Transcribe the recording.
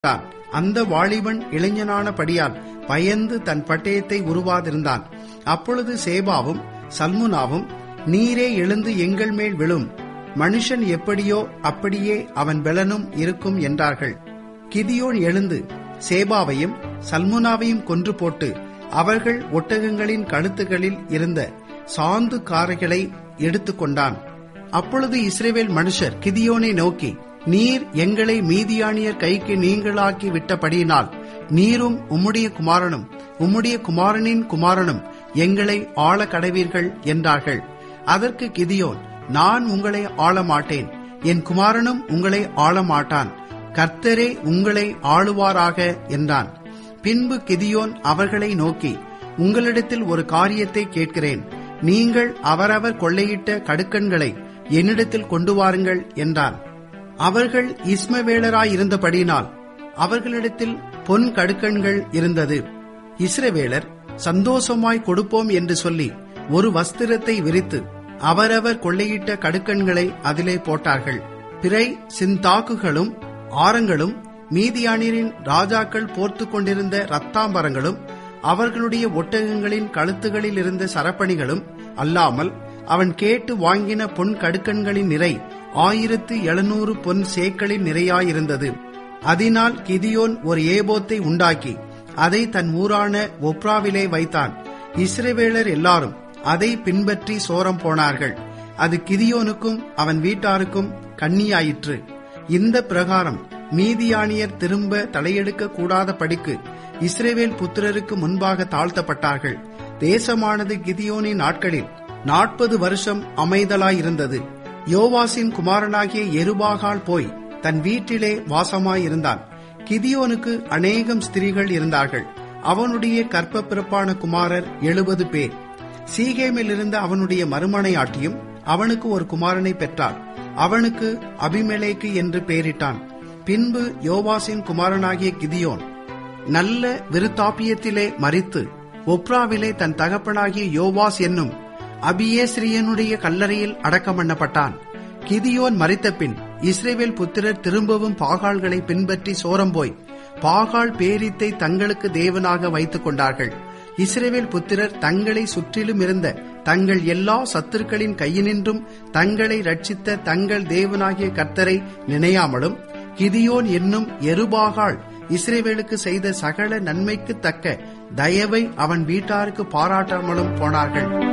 விட்டான் அந்த வாலிபன் இளைஞனானபடியால் பயந்து தன் பட்டயத்தை உருவாதிருந்தான் அப்பொழுது சேபாவும் சல்முனாவும் நீரே எழுந்து எங்கள் மேல் விழும் மனுஷன் எப்படியோ அப்படியே அவன் பெலனும் இருக்கும் என்றார்கள் கிதியோன் எழுந்து சேபாவையும் சல்முனாவையும் கொன்று போட்டு அவர்கள் ஒட்டகங்களின் கழுத்துகளில் இருந்த சாந்து காரைகளை எடுத்துக்கொண்டான் அப்பொழுது இஸ்ரேவேல் மனுஷர் கிதியோனை நோக்கி நீர் எங்களை மீதியானியர் கைக்கு நீங்களாக்கி விட்டபடியினால் நீரும் உம்முடைய குமாரனும் உம்முடைய குமாரனின் குமாரனும் எங்களை ஆள கடவீர்கள் என்றார்கள் அதற்கு கிதியோன் நான் உங்களை ஆள மாட்டேன் என் குமாரனும் உங்களை ஆள மாட்டான் கர்த்தரே உங்களை ஆளுவாராக என்றான் பின்பு கிதியோன் அவர்களை நோக்கி உங்களிடத்தில் ஒரு காரியத்தை கேட்கிறேன் நீங்கள் அவரவர் கொள்ளையிட்ட கடுக்கன்களை என்னிடத்தில் கொண்டு வாருங்கள் என்றான் அவர்கள் இஸ்மவேலராயிருந்தபடியினால் அவர்களிடத்தில் பொன் கடுக்கன்கள் இருந்தது இஸ்ரவேலர் சந்தோஷமாய் கொடுப்போம் என்று சொல்லி ஒரு வஸ்திரத்தை விரித்து அவரவர் கொள்ளையிட்ட கடுக்கன்களை அதிலே போட்டார்கள் பிறை சிந்தாக்குகளும் ஆரங்களும் மீதியானியரின் ராஜாக்கள் போர்த்து கொண்டிருந்த ரத்தாம்பரங்களும் அவர்களுடைய ஒட்டகங்களின் கழுத்துகளில் இருந்த சரப்பணிகளும் அல்லாமல் அவன் கேட்டு வாங்கின பொன் கடுக்கன்களின் நிறை ஆயிரத்து எழுநூறு பொன் சேக்களின் நிறையாயிருந்தது அதனால் கிதியோன் ஒரு ஏபோத்தை உண்டாக்கி அதை தன் ஊரான ஒப்ராவிலே வைத்தான் இஸ்ரவேலர் எல்லாரும் அதை பின்பற்றி சோரம் போனார்கள் அது கிதியோனுக்கும் அவன் வீட்டாருக்கும் கண்ணியாயிற்று இந்த பிரகாரம் மீதியானியர் திரும்ப தலையெடுக்க கூடாத படிக்கு இஸ்ரேவேல் புத்திரருக்கு முன்பாக தாழ்த்தப்பட்டார்கள் தேசமானது கிதியோனின் நாட்களில் நாற்பது வருஷம் அமைதலாயிருந்தது யோவாசின் குமாரனாகிய எருபாகால் போய் தன் வீட்டிலே வாசமாயிருந்தான் கிதியோனுக்கு அநேகம் ஸ்திரீகள் இருந்தார்கள் அவனுடைய கற்ப பிறப்பான குமாரர் எழுபது பேர் சீகேமில் இருந்த அவனுடைய மறுமனையாட்டியும் அவனுக்கு ஒரு குமாரனை பெற்றார் அவனுக்கு அபிமெலேக்கு என்று பெயரிட்டான் பின்பு யோவாசின் குமாரனாகிய கிதியோன் நல்ல விருத்தாப்பியத்திலே மறித்து ஒப்ராவிலே தன் தகப்பனாகிய யோவாஸ் என்னும் அபியேஸ்ரியனுடைய கல்லறையில் அடக்கம் பண்ணப்பட்டான் கிதியோன் மறித்தபின் இஸ்ரேவேல் புத்திரர் திரும்பவும் பாகால்களை பின்பற்றி சோரம் போய் பாகால் பேரித்தை தங்களுக்கு தேவனாக வைத்துக் கொண்டார்கள் இஸ்ரேவேல் புத்திரர் தங்களை சுற்றிலும் இருந்த தங்கள் எல்லா சத்துருக்களின் கையினின்றும் தங்களை ரட்சித்த தங்கள் தேவனாகிய கர்த்தரை நினையாமலும் கிதியோன் என்னும் எருபாகால் இஸ்ரேவேலுக்கு செய்த சகல நன்மைக்கு தக்க தயவை அவன் வீட்டாருக்கு பாராட்டாமலும் போனார்கள்